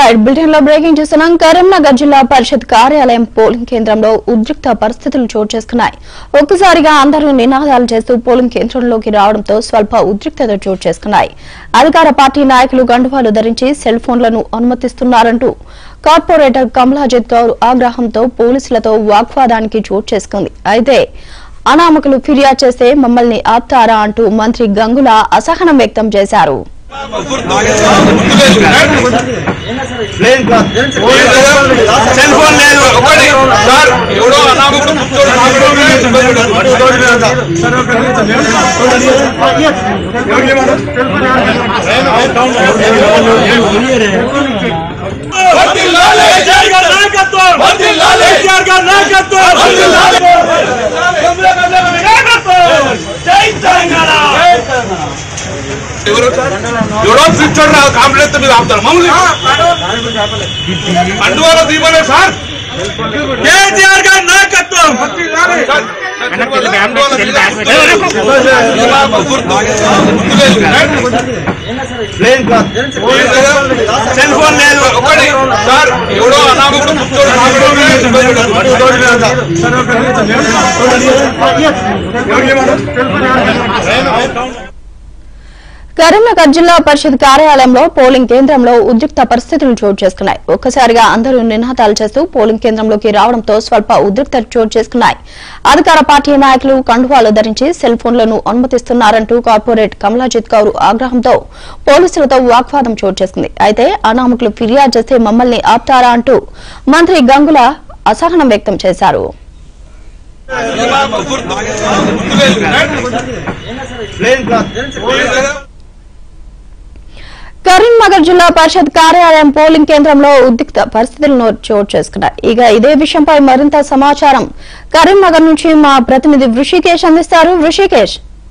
right bulletin లో breaking చూస్తున్నాం కరీంనగర్ జిల్లా పరిషత్ కార్యాలయం పోలింగ్ కేంద్రంలో ఉద్రిక్త పరిస్థితులు చోటు చేసుకున్నాయి ఒక్కసారిగా అందరూ నినాదాలు చేస్తూ పోలింగ్ కేంద్రంలోకి రావడంతో స్వల్ప ఉద్రిక్తత చోటు చేసుకున్నాయి అధికార పార్టీ నాయకులు గండువాలు ధరించి సెల్ ఫోన్లను అనుమతిస్తున్నారంటూ కార్పొరేటర్ కమలాజిత్ గౌర్ ఆగ్రహంతో పోలీసులతో వాగ్వాదానికి చోటు చేసుకుంది అయితే అనామకులు ఫిర్యాదు చేస్తే మమ్మల్ని ఆపుతారా అంటూ మంత్రి గంగుల అసహనం వ్యక్తం చేశారు ప్లేన్ క్లాత్ సెల్ ఫోన్ లేదు ఒకటి సార్ ఎవడో అనామకుడు కూర్చొని వర్ధిల్లాలి కేసీఆర్ గారి నాయకత్వం వర్ధిల్లాలి కేసీఆర్ గారి నాయకత్వం వర్ధిల్లాలి కమలా కమలా నాయకత్వం జై తెలంగాణ ఎవరు ఎవడో పిచ్చోడు రా కాంప్లెక్స్ మీద ఆపుతారు మమ్మల్ని అందువల్ల దీపలే సార్ కేసీఆర్ గారి నాయకత్వం ప్లేన్ క్లాత్ సెల్ ఫోన్ లేదు ఒకటి సార్ ఎవడో అనామకుడు కూర్చొని కరీంనగర్ జిల్లా పరిషత్ కార్యాలయంలో పోలింగ్ కేంద్రంలో ఉద్రిక్త పరిస్థితులు చోటు చేసుకున్నాయి ఒక్కసారిగా అందరూ నినాదాలు చేస్తూ పోలింగ్ కేంద్రంలోకి రావడంతో స్వల్ప ఉద్రిక్త చోటు చేసుకున్నాయి అధికార పార్టీ నాయకులు కండువాలు ధరించి సెల్ ఫోన్లను అనుమతిస్తున్నారంటూ కార్పొరేట్ కమలాజిత్ కౌర్ ఆగ్రహంతో పోలీసులతో వాగ్వాదం చోటు చేసుకుంది అయితే అనామకులు ఫిర్యాదు చేస్తే మమ్మల్ని ఆపుతారా అంటూ మంత్రి గంగుల అసహనం వ్యక్తం చేశారు ప్లేన్ క్లాత్ కరీంనగర్ జిల్లా పరిషత్ కార్యాలయం పోలింగ్ కేంద్రంలో ఉద్రిక్త పరిస్థితులను చోటు చేసుకున్నాయి ఇక ఇదే విషయంపై మరింత సమాచారం కరీంనగర్ నుంచి మా ప్రతినిధి వృషికేష్ అందిస్తారు వృషికేష్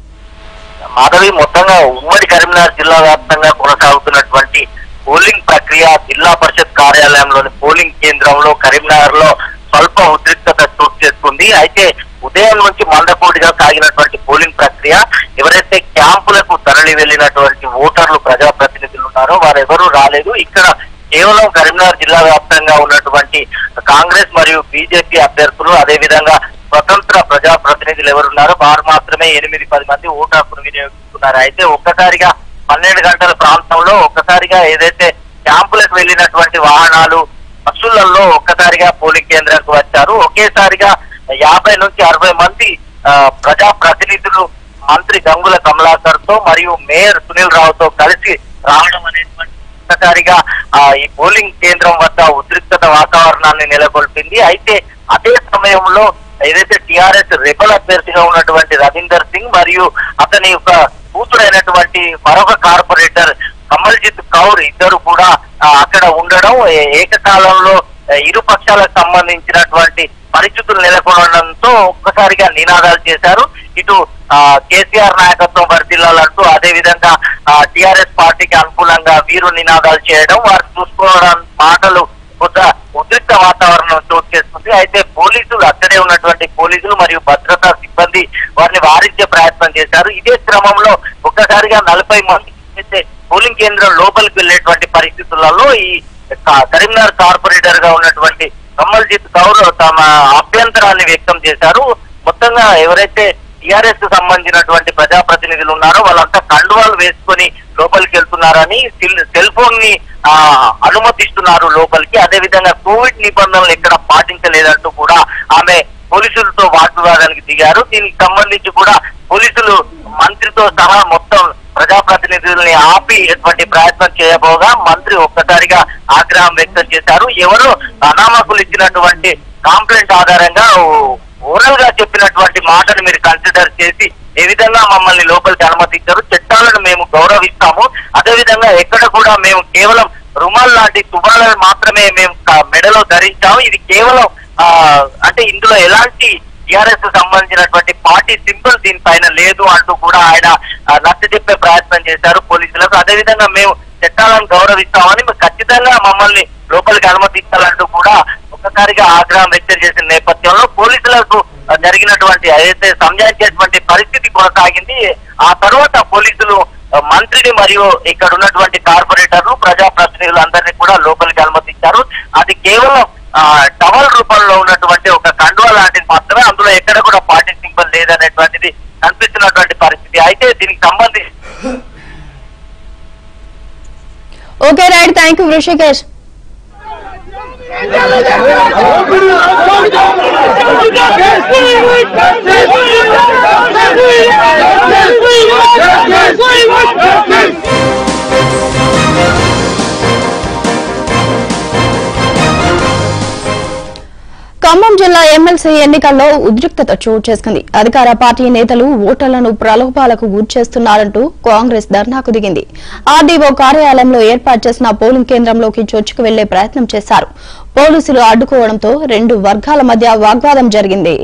మాధవి మొత్తంగా ఉమ్మడి కరీంనగర్ జిల్లా వ్యాప్తంగా కొనసాగుతున్నటువంటి పోలింగ్ ప్రక్రియ జిల్లా పరిషత్ కార్యాలయంలోని పోలింగ్ కేంద్రంలో కరీంనగర్ లో స్వల్ప ఉద్రిక్తత చోటు చేసుకుంది అయితే ఉదయం నుంచి మందకోడిగా సాగినటువంటి పోలింగ్ ప్రక్రియ ఎవరైతే క్యాంపులకు తరలి వెళ్లినటువంటి ఓటర్లు ప్రజాప్రతినిధులు ఉన్నారో వారెవరూ రాలేదు ఇక్కడ కేవలం కరీంనగర్ జిల్లా వ్యాప్తంగా ఉన్నటువంటి కాంగ్రెస్ మరియు బీజేపీ అభ్యర్థులు అదేవిధంగా స్వతంత్ర ప్రజాప్రతినిధులు ఎవరున్నారో వారు మాత్రమే ఎనిమిది పది మంది ఓటు హక్కును వినియోగిస్తున్నారు అయితే ఒక్కసారిగా పన్నెండు గంటల ప్రాంతంలో ఒక్కసారిగా ఏదైతే క్యాంపులకు వెళ్ళినటువంటి వాహనాలు బస్సులలో ఒక్కసారిగా పోలింగ్ కేంద్రానికి వచ్చారు ఒకేసారిగా యాభై నుంచి అరవై మంది ఆ, ప్రజాప్రతినిధులు మంత్రి గంగుల కమలాకర్ తో మరియు మేయర్ సునీల్ రావుతో కలిసి రావడం అనేటువంటి ఒక్కసారిగా ఆ, ఈ పోలింగ్ కేంద్రం వద్ద ఉద్రిక్తత వాతావరణాన్ని నెలకొల్పింది అయితే అదే సమయంలో ఏదైతే టిఆర్ఎస్ రెబల్ అభ్యర్థిగా ఉన్నటువంటి రవీందర్ సింగ్ మరియు అతని యొక్క కూతురైనటువంటి మరొక కార్పొరేటర్ కమల్జిత్ కౌర్ ఇద్దరు కూడా ఆ, అక్కడ ఉండడం ఏ- ఏకకాలంలో ఆ, ఇరు పక్షాలకు సంబంధించినటువంటి పరిస్థితులు నెలకొనడంతో ఒక్కసారిగా నినాదాలు చేశారు ఇటు ఆ, కేసీఆర్ నాయకత్వం వర్దిల్లాలంటూ అదే విధంగా టిఆర్ఎస్ పార్టీకి అనుకూలంగా వీరు నినాదాలు చేయడం వారు చూసుకోవడం మాటలు కొంత ఉద్రిక్త వాతావరణం చోటు చేసుకుంది అయితే పోలీసులు అక్కడే ఉన్నటువంటి పోలీసులు మరియు భద్రతా సిబ్బంది వారిని వారించే ప్రయత్నం చేశారు ఇదే క్రమంలో ఒక్కసారిగా నలభై మంది అయితే పోలింగ్ కేంద్రం లోపలికి వెళ్ళేటువంటి పరిస్థితులలో ఈ క- కరీంనగర్ కార్పొరేటర్ గా ఉన్నటువంటి కమల్జిత్ కౌర్ తమ అభ్యంతరాన్ని వ్యక్తం చేశారు మొత్తంగా ఎవరైతే టిఆర్ఎస్ కు సంబంధించినటువంటి ప్రజాప్రతినిధులు ఉన్నారో వాళ్ళంతా కండువాలు వేసుకొని లోపలికి వెళ్తున్నారని సెల్- సెల్ ఫోన్ ని ఆ, అనుమతిస్తున్నారు లోపలికి అదే విధంగా కోవిడ్ నిబంధనలు ఎక్కడ పాటించలేదంటూ కూడా ఆమె పోలీసులతో వాగ్వివాదానికి దిగారు దీనికి సంబంధించి కూడా పోలీసులు మంత్రితో సహా మొత్తం ప్రజాప్రతినిధుల్ని ఆపి ఎటువంటి ప్రయత్నం చేయబోగా మంత్రి ఒక్కసారిగా ఆగ్రహం వ్యక్తం చేశారు ఎవరు అనామకులు ఇచ్చినటువంటి కాంప్లైంట్ ఆధారంగా ఓరల్ గా చెప్పినటువంటి మాటను మీరు కన్సిడర్ చేసి ఏ విధంగా మమ్మల్ని లోపలికి అనుమతించారు చట్టాలను మేము గౌరవిస్తాము అదే విధంగా ఎక్కడ కూడా మేము కేవలం రుమాల్ లాంటి తువాలను మాత్రమే మేము క- మెడలో ధరించాము ఇది కేవలం ఆ, అంటే ఇందులో ఎలాంటి టిఆర్ఎస్ కు సంబంధించినటువంటి పార్టీ సింబల్ దీనిపైన లేదు అంటూ కూడా ఆయన ఆ, నచ్చ చెప్పే ప్రయత్నం చేశారు పోలీసులకు అదే విధంగా మేము చట్టాలను గౌరవిస్తామని మేము ఖచ్చితంగా మమ్మల్ని లోపలికి అనుమతించాలంటూ కూడా ఒక్కసారిగా ఆగ్రహం వ్యక్తం చేసిన నేపథ్యంలో పోలీసులకు ఆ, జరిగినటువంటి ఏదైతే సంజాయించేటువంటి పరిస్థితి కొనసాగింది ఆ తర్వాత పోలీసులు ఆ, మంత్రిని మరియు ఇక్కడ ఉన్నటువంటి కార్పొరేటర్లు ప్రజాప్రతినిధులందరినీ కూడా లోపలికి అనుమతించారు అది కేవలం ఆ, టవల్ రూపంలో ఉన్నటువంటి ఒక కండువా లాంటిది మాత్రమే అందులో ఎక్కడ కూడా పార్టీ సింబల్ లేదనేటువంటిది కనిపిస్తున్నటువంటి పరిస్థితి అయితే దీనికి సంబంధించి okay right thank you Rishikesh Khammam జిల్లా ఎమ్మెల్సీ ఎన్నికల్లో ఉద్రిక్తత చోటు చేసుకుంది అధికార పార్టీ నేతలు ఓటర్లను ప్రలోభాలకు గురిచేస్తున్నారంటూ కాంగ్రెస్ ధర్నాకు దిగింది ఆర్డీఓ కార్యాలయంలో ఏర్పాటు చేసిన పోలింగ్ కేంద్రంలోకి చొచ్చుకు వెళ్లే ప్రయత్నం చేశారు పోలీసులు అడ్డుకోవడంతో రెండు వర్గాల మధ్య వాగ్వాదం జరిగింది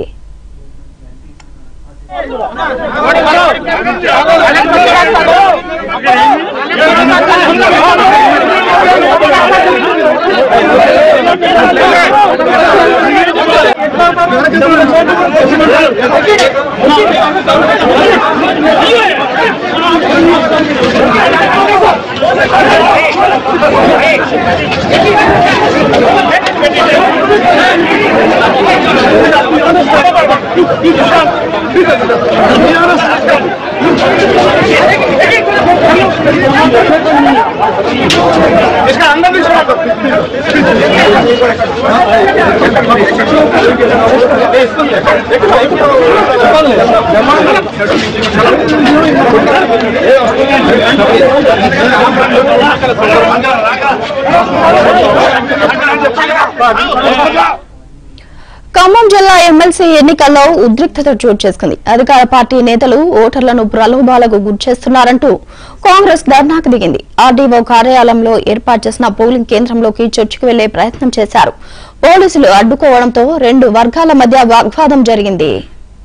ఖమ్మం జిల్లా ఎమ్మెల్సీ ఎన్నికల్లో ఉద్రిక్తత చోటు చేసుకుంది అధికార పార్టీ నేతలు ఓటర్లను ప్రలోభాలకు గుర్చేస్తున్నారంటూ కాంగ్రెస్ ధర్నాకు దిగింది ఆర్డీఓ కార్యాలయంలో ఏర్పాటు చేసిన పోలింగ్ కేంద్రంలోకి చొచ్చుకు వెళ్లే ప్రయత్నం చేశారు పోలీసులు అడ్డుకోవడంతో రెండు వర్గాల మధ్య వాగ్వాదం జరిగింది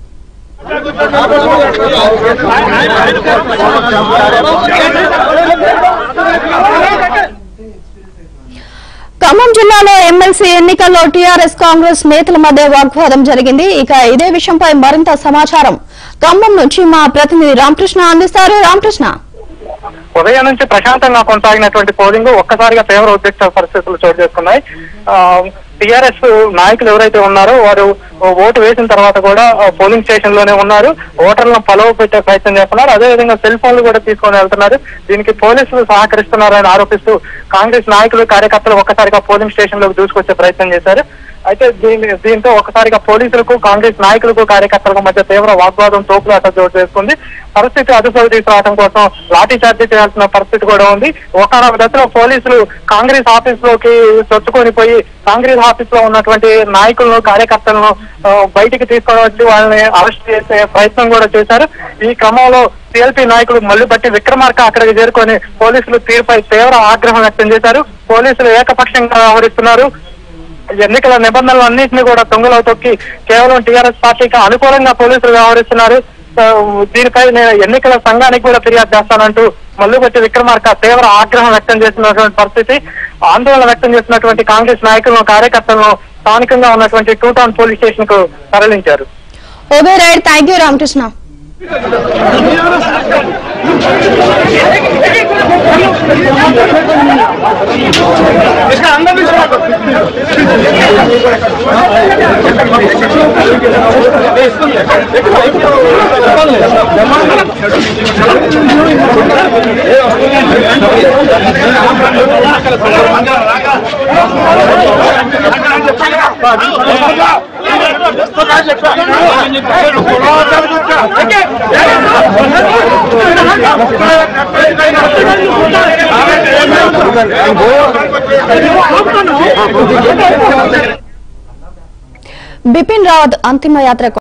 ఖమ్మం జిల్లాలో ఎమ్మెల్సీ ఎన్నికల్లో టీఆర్ఎస్ కాంగ్రెస్ నేతల మధ్య వాగ్వాదం జరిగింది ఇక ఇదే విషయంపై మరింత సమాచారం ఖమ్మం నుంచి మా ప్రతినిధి రామకృష్ణ అందిస్తారు రామకృష్ణ ఉదయం నుంచి ప్రశాంతంగా కొనసాగినటువంటి పోలింగ్ ఒక్కసారిగా తీవ్ర ఉద్రిక్త పరిస్థితులు చోటు చేసుకున్నాయి టిఆర్ఎస్ నాయకులు ఎవరైతే ఉన్నారో వారు ఓటు వేసిన తర్వాత కూడా ఆ, పోలింగ్ స్టేషన్ లోనే ఉన్నారు ఓటర్లను పలవ పెట్టే ప్రయత్నం చేస్తున్నారు అదే విధంగా సెల్ ఫోన్లు కూడా తీసుకొని వెళ్తున్నారు దీనికి పోలీసులు సహకరిస్తున్నారని ఆరోపిస్తూ కాంగ్రెస్ నాయకులు కార్యకర్తలు ఒక్కసారిగా పోలింగ్ స్టేషన్ లోకి దూసుకొచ్చే ప్రయత్నం చేశారు అయితే దీని దీంతో ఒకసారిగా పోలీసులకు కాంగ్రెస్ నాయకులకు కార్యకర్తలకు మధ్య తీవ్ర వాగ్వాదం తోపులాట చోటు చేసుకుంది పరిస్థితి అదుపులోకి తీసుకురావడం కోసం లాఠీ చార్జీ చేయాల్సిన పరిస్థితి కూడా ఉంది ఒకనొక దశలో పోలీసులు కాంగ్రెస్ ఆఫీస్ లోకి చొచ్చుకొని పోయి కాంగ్రెస్ ఆఫీస్ లో ఉన్నటువంటి నాయకులను కార్యకర్తలను ఆ, బయటికి తీసుకొని వచ్చి వాళ్ళని అరెస్ట్ చేసే ప్రయత్నం కూడా చేశారు ఈ క్రమంలో సిఎల్పి నాయకులు మల్లుబట్టి విక్రమార్క అక్కడికి చేరుకొని పోలీసులు తీరుపై తీవ్ర ఆగ్రహం వ్యక్తం చేశారు పోలీసులు ఏకపక్షంగా వ్యవహరిస్తున్నారు ఎన్నికల నిబంధనలు అన్నింటినీ కూడా తొంగలో తొక్కి కేవలం టీఆర్ఎస్ పార్టీకి అనుకూలంగా పోలీసులు వ్యవహరిస్తున్నారు ఆ, దీనిపై నేను ఎన్నికల సంఘానికి కూడా ఫిర్యాదు చేస్తానంటూ మల్లుబట్టి విక్రమార్క తీవ్ర ఆగ్రహం వ్యక్తం చేస్తున్నటువంటి పరిస్థితి ఆందోళన వ్యక్తం చేస్తున్నటువంటి కాంగ్రెస్ నాయకులను కార్యకర్తలను స్థానికంగా ఉన్నటువంటి టూ టౌన్ పోలీస్ స్టేషన్ కు తరలించారు okay right thank you Ramakrishna Bipin Rawat అంతిమ యాత్ర